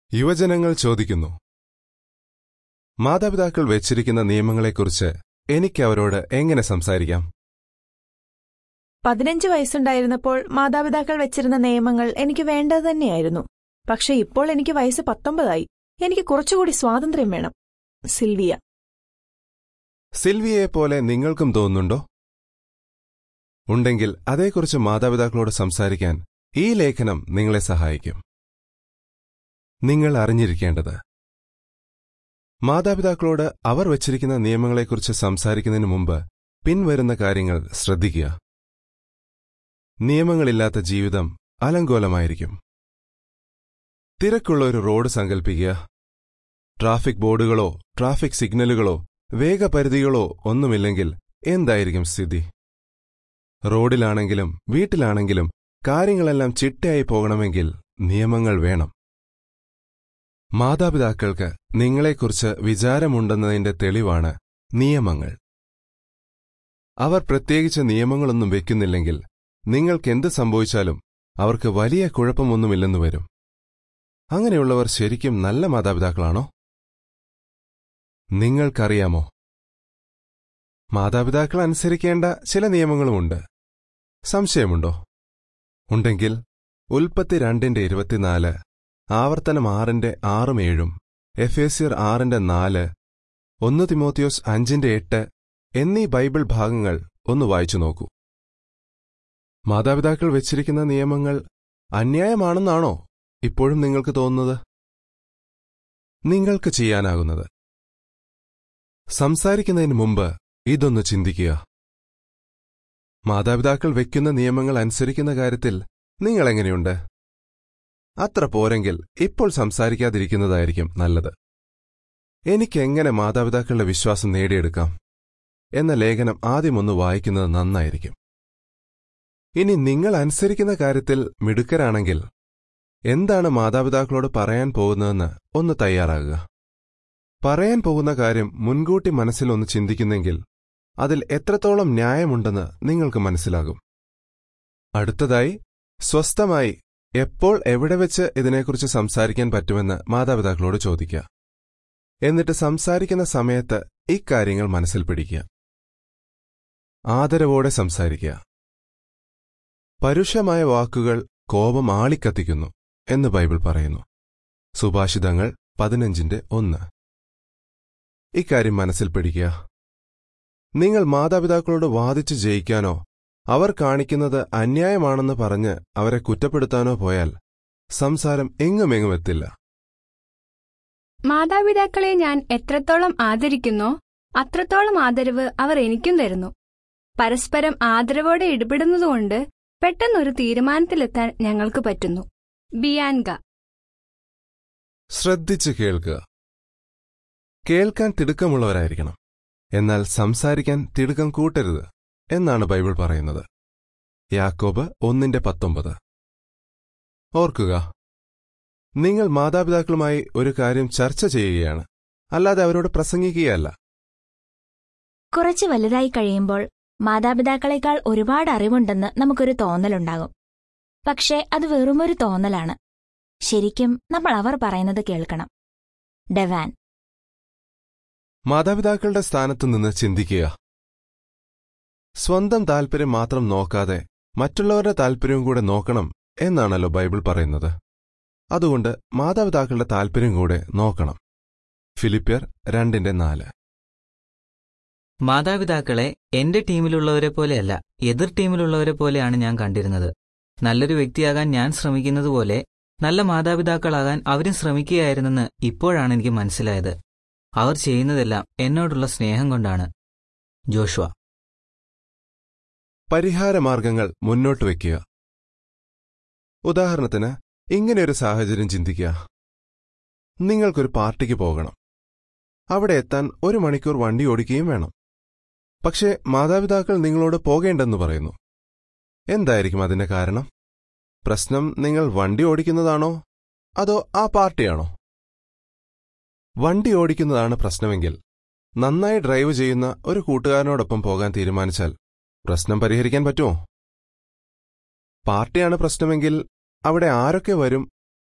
യുവജനങ്ങൾ ചോദിക്കുന്നു മാതാപിതാക്കൾ വെച്ചിരിക്കുന്ന നിയമങ്ങളെക്കുറിച്ച് എനിക്ക് അവരോട് എങ്ങനെ സംസാരിക്കാം പതിനഞ്ച് വയസ്സുണ്ടായിരുന്നപ്പോൾ മാതാപിതാക്കൾ വെച്ചിരുന്ന നിയമങ്ങൾ എനിക്ക് വേണ്ടത് തന്നെയായിരുന്നു പക്ഷെ ഇപ്പോൾ എനിക്ക് വയസ്സ് പത്തൊമ്പതായി എനിക്ക് കുറച്ചുകൂടി സ്വാതന്ത്ര്യം വേണം സിൽവിയ സിൽവിയയെ പോലെ നിങ്ങൾക്കും തോന്നുന്നുണ്ടോ ഉണ്ടെങ്കിൽ അതേക്കുറിച്ച് മാതാപിതാക്കളോട് സംസാരിക്കാൻ ഈ ലേഖനം നിങ്ങളെ സഹായിക്കും നിങ്ങൾ അറിഞ്ഞിരിക്കേണ്ടത് മാതാപിതാക്കളോട് അവർ വച്ചിരിക്കുന്ന നിയമങ്ങളെക്കുറിച്ച് സംസാരിക്കുന്നതിന് മുമ്പ് പിൻവരുന്ന കാര്യങ്ങൾ ശ്രദ്ധിക്കുക നിയമങ്ങളില്ലാത്ത ജീവിതം അലങ്കോലമായിരിക്കും തിരക്കുള്ള ഒരു റോഡ് സങ്കൽപ്പിക്കുക ട്രാഫിക് ബോർഡുകളോ ട്രാഫിക് സിഗ്നലുകളോ വേഗപരിധികളോ ഒന്നുമില്ലെങ്കിൽ എന്തായിരിക്കും സ്ഥിതി റോഡിലാണെങ്കിലും വീട്ടിലാണെങ്കിലും കാര്യങ്ങളെല്ലാം ചിട്ടയായി പോകണമെങ്കിൽ നിയമങ്ങൾ വേണം മാതാപിതാക്കൾക്ക് നിങ്ങളെക്കുറിച്ച് വിചാരമുണ്ടെന്നതിന്റെ തെളിവാണ് നിയമങ്ങൾ അവർ പ്രത്യേകിച്ച് നിയമങ്ങളൊന്നും വെക്കുന്നില്ലെങ്കിൽ നിങ്ങൾക്കെന്ത് സംഭവിച്ചാലും അവർക്ക് വലിയ കുഴപ്പമൊന്നുമില്ലെന്ന് വരും അങ്ങനെയുള്ളവർ ശരിക്കും നല്ല മാതാപിതാക്കളാണോ നിങ്ങൾക്കറിയാമോ മാതാപിതാക്കൾ അനുസരിക്കേണ്ട ചില നിയമങ്ങളുമുണ്ട് സംശയമുണ്ടോ ഉണ്ടെങ്കിൽ ഉൽപ്പത്തി രണ്ടിന്റെ ഇരുപത്തിനാല് ആവർത്തനം ആറിന്റെ ആറും ഏഴും എഫേസ്യർ ആറിന്റെ നാല് ഒന്ന് തിമോത്തിയോസ് അഞ്ചിന്റെ എട്ട് എന്നീ ബൈബിൾ ഭാഗങ്ങൾ ഒന്ന് വായിച്ചു നോക്കൂ മാതാപിതാക്കൾ വെച്ചിരിക്കുന്ന നിയമങ്ങൾ അന്യായമാണെന്നാണോ ഇപ്പോഴും നിങ്ങൾക്ക് തോന്നുന്നത് നിങ്ങൾക്ക് ചെയ്യാനാകുന്നത് സംസാരിക്കുന്നതിന് മുമ്പ് ഇതൊന്ന് ചിന്തിക്കുക മാതാപിതാക്കൾ വെക്കുന്ന നിയമങ്ങൾ അനുസരിക്കുന്ന കാര്യത്തിൽ നിങ്ങളെങ്ങനെയുണ്ട് അത്ര പോരെങ്കിൽ ഇപ്പോൾ സംസാരിക്കാതിരിക്കുന്നതായിരിക്കും നല്ലത് എനിക്കെങ്ങനെ മാതാപിതാക്കളുടെ വിശ്വാസം നേടിയെടുക്കാം എന്ന ലേഖനം ആദ്യമൊന്ന് വായിക്കുന്നത് നന്നായിരിക്കും ഇനി നിങ്ങൾ അനുസരിക്കുന്ന കാര്യത്തിൽ മിടുക്കരാണെങ്കിൽ എന്താണ് മാതാപിതാക്കളോട് പറയാൻ പോകുന്നതെന്ന് ഒന്ന് തയ്യാറാകുക പറയാൻ പോകുന്ന കാര്യം മുൻകൂട്ടി മനസ്സിലൊന്ന് ചിന്തിക്കുന്നെങ്കിൽ അതിൽ എത്രത്തോളം ന്യായമുണ്ടെന്ന് നിങ്ങൾക്ക് മനസ്സിലാകും അടുത്തതായി സ്വസ്ഥമായി എപ്പോൾ എവിടെ വെച്ച് ഇതിനെക്കുറിച്ച് സംസാരിക്കാൻ പറ്റുമെന്ന് മാതാപിതാക്കളോട് ചോദിക്കുക എന്നിട്ട് സംസാരിക്കുന്ന സമയത്ത് ഇക്കാര്യങ്ങൾ മനസ്സിൽ പിടിക്കുക ആദരവോടെ സംസാരിക്കുക പരുഷമായ വാക്കുകൾ കോപം ആളിക്കത്തിക്കുന്നു എന്ന് ബൈബിൾ പറയുന്നു സുഭാഷിതങ്ങൾ പതിനഞ്ചിന്റെ ഒന്ന് ഇക്കാര്യം മനസ്സിൽ പിടിക്കുക നിങ്ങൾ മാതാപിതാക്കളോട് വാദിച്ചു ജയിക്കാനോ അവർ കാണിക്കുന്നത് അന്യായമാണെന്ന് പറഞ്ഞ് അവരെ കുറ്റപ്പെടുത്താനോ പോയാൽ സംസാരം എങ്ങുമെങ്ങും എത്തില്ല മാതാപിതാക്കളെ ഞാൻ എത്രത്തോളം ആദരിക്കുന്നോ അത്രത്തോളം ആദരവ് അവർ എനിക്കും തരുന്നു പരസ്പരം ആദരവോടെ ഇടപെടുന്നതുകൊണ്ട് പെട്ടെന്നൊരു തീരുമാനത്തിലെത്താൻ ഞങ്ങൾക്ക് പറ്റുന്നു ബിയാൻക ശ്രദ്ധിച്ചു കേൾക്കുക കേൾക്കാൻ തിടുക്കമുള്ളവരായിരിക്കണം എന്നാൽ സംസാരിക്കാൻ തിടുക്കം കൂട്ടരുത് എന്നാണ് ബൈബിൾ പറയുന്നത് യാക്കോബ് ഒന്നിന്റെ പത്തൊമ്പത് ഓർക്കുക നിങ്ങൾ മാതാപിതാക്കളുമായി ഒരു കാര്യം ചർച്ച ചെയ്യുകയാണ് അല്ലാതെ അവരോട് പ്രസംഗിക്കുകയല്ല കുറച്ച് വലുതായി കഴിയുമ്പോൾ മാതാപിതാക്കളെക്കാൾ ഒരുപാട് അറിവുണ്ടെന്ന് നമുക്കൊരു തോന്നലുണ്ടാകും പക്ഷേ അത് വെറുമൊരു തോന്നലാണ് ശരിക്കും നമ്മൾ അവർ പറയുന്നത് കേൾക്കണം ഡെവാൻ മാതാപിതാക്കളുടെ സ്ഥാനത്തു നിന്ന് ചിന്തിക്കുക സ്വന്തം താൽപ്പര്യം മാത്രം നോക്കാതെ മറ്റുള്ളവരുടെ താൽപ്പര്യവും കൂടെ നോക്കണം എന്നാണല്ലോ ബൈബിൾ പറയുന്നത് അതുകൊണ്ട് മാതാപിതാക്കളുടെ താൽപ്പര്യം കൂടെ നോക്കണം ഫിലിപ്പിയർ രണ്ടിന്റെ നാല് മാതാപിതാക്കളെ എന്റെ ടീമിലുള്ളവരെ പോലെയല്ല എതിർ ടീമിലുള്ളവരെ പോലെയാണ് ഞാൻ കണ്ടിരുന്നത് നല്ലൊരു വ്യക്തിയാകാൻ ഞാൻ ശ്രമിക്കുന്നതുപോലെ നല്ല മാതാപിതാക്കളാകാൻ അവരും ശ്രമിക്കുകയായിരുന്നെന്ന് ഇപ്പോഴാണ് എനിക്ക് മനസ്സിലായത് അവർ ചെയ്യുന്നതെല്ലാം എന്നോടുള്ള സ്നേഹം കൊണ്ടാണ് ജോഷുവ പരിഹാരമാർഗങ്ങൾ മുന്നോട്ട് വയ്ക്കുക ഉദാഹരണത്തിന് ഇങ്ങനെയൊരു സാഹചര്യം ചിന്തിക്കുക നിങ്ങൾക്കൊരു പാർട്ടിക്ക് പോകണം അവിടെ എത്താൻ ഒരു മണിക്കൂർ വണ്ടി ഓടിക്കുകയും വേണം പക്ഷേ മാതാപിതാക്കൾ നിങ്ങളോട് പോകേണ്ടെന്ന് പറയുന്നു എന്തായിരിക്കും അതിന്റെ കാരണം പ്രശ്നം നിങ്ങൾ വണ്ടി ഓടിക്കുന്നതാണോ അതോ ആ പാർട്ടിയാണോ വണ്ടി ഓടിക്കുന്നതാണ് പ്രശ്നമെങ്കിൽ നന്നായി ഡ്രൈവ് ചെയ്യുന്ന ഒരു കൂട്ടുകാരനോടൊപ്പം പോകാൻ തീരുമാനിച്ചാൽ പ്രശ്നം പരിഹരിക്കാൻ പറ്റുമോ പാർട്ടിയാണ് പ്രശ്നമെങ്കിൽ അവിടെ ആരൊക്കെ വരും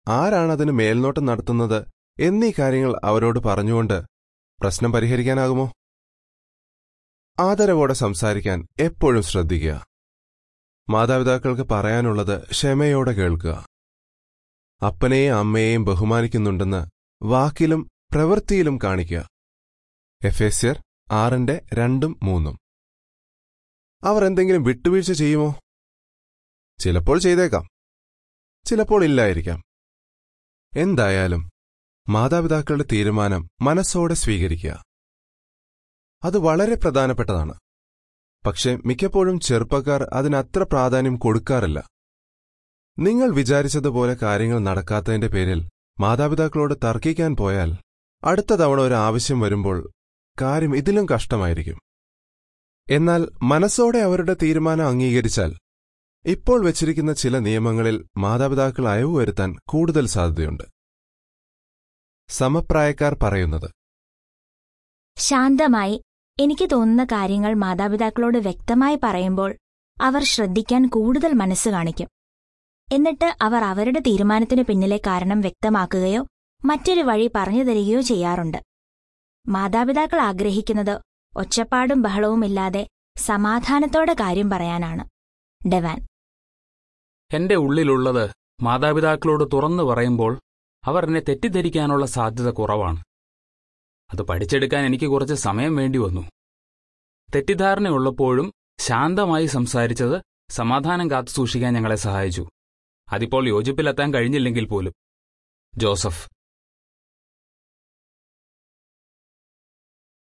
ആരാണതിന് മേൽനോട്ടം നടത്തുന്നത് എന്നീ കാര്യങ്ങൾ അവരോട് പറഞ്ഞുകൊണ്ട് പ്രശ്നം പരിഹരിക്കാനാകുമോ ആദരവോടെ സംസാരിക്കാൻ എപ്പോഴും ശ്രദ്ധിക്കുക മാതാപിതാക്കൾക്ക് പറയാനുള്ളത് ക്ഷമയോടെ കേൾക്കുക അപ്പനെയും അമ്മയെയും ബഹുമാനിക്കുന്നുണ്ടെന്ന് വാക്കിലും പ്രവൃത്തിയിലും കാണിക്കുക എഫേസ്യർ ആറിന്റെ രണ്ടും മൂന്നും അവർ എന്തെങ്കിലും വിട്ടുവീഴ്ച ചെയ്യുമോ ചിലപ്പോൾ ചെയ്തേക്കാം ചിലപ്പോൾ ഇല്ലായിരിക്കാം എന്തായാലും മാതാപിതാക്കളുടെ തീരുമാനം മനസ്സോടെ സ്വീകരിക്കുക അത് വളരെ പ്രധാനപ്പെട്ടതാണ് പക്ഷെ മിക്കപ്പോഴും ചെറുപ്പക്കാർ അതിനത്ര പ്രാധാന്യം കൊടുക്കാറില്ല നിങ്ങൾ വിചാരിച്ചതുപോലെ കാര്യങ്ങൾ നടക്കാത്തതിന്റെ പേരിൽ മാതാപിതാക്കളോട് തർക്കിക്കാൻ പോയാൽ അടുത്ത തവണ ഒരു ആവശ്യം വരുമ്പോൾ കാര്യം ഇതിലും കഷ്ടമായിരിക്കും എന്നാൽ മനസ്സോടെ അവരുടെ തീരുമാനം അംഗീകരിച്ചാൽ ഇപ്പോൾ വെച്ചിരിക്കുന്ന ചില നിയമങ്ങളിൽ മാതാപിതാക്കൾ അയവ് വരുത്താൻ കൂടുതൽ സാധ്യതയുണ്ട് സമപ്രായക്കാർ പറയുന്നത് ശാന്തമായി എനിക്ക് തോന്നുന്ന കാര്യങ്ങൾ മാതാപിതാക്കളോട് വ്യക്തമായി പറയുമ്പോൾ അവർ ശ്രദ്ധിക്കാൻ കൂടുതൽ മനസ്സ് കാണിക്കും എന്നിട്ട് അവർ അവരുടെ തീരുമാനത്തിനു പിന്നിലെ കാരണം വ്യക്തമാക്കുകയോ മറ്റൊരു വഴി പറഞ്ഞു തരികയോ ചെയ്യാറുണ്ട് മാതാപിതാക്കൾ ആഗ്രഹിക്കുന്നത് ഒച്ചപ്പാടും ബഹളവുമില്ലാതെ സമാധാനത്തോടെ കാര്യം പറയാനാണ് ഡെവാൻ എന്റെ ഉള്ളിലുള്ളത് മാതാപിതാക്കളോട് തുറന്നു പറയുമ്പോൾ അവർ എന്നെ തെറ്റിദ്ധരിക്കാനുള്ള സാധ്യത കുറവാണ് അത് പഠിച്ചെടുക്കാൻ എനിക്ക് കുറച്ച് സമയം വേണ്ടി വന്നു തെറ്റിദ്ധാരണയുള്ളപ്പോഴും ശാന്തമായി സംസാരിച്ചത് സമാധാനം കാത്തുസൂക്ഷിക്കാൻ ഞങ്ങളെ സഹായിച്ചു അതിപ്പോൾ യോജിപ്പിലെത്താൻ കഴിഞ്ഞില്ലെങ്കിൽ പോലും ജോസഫ്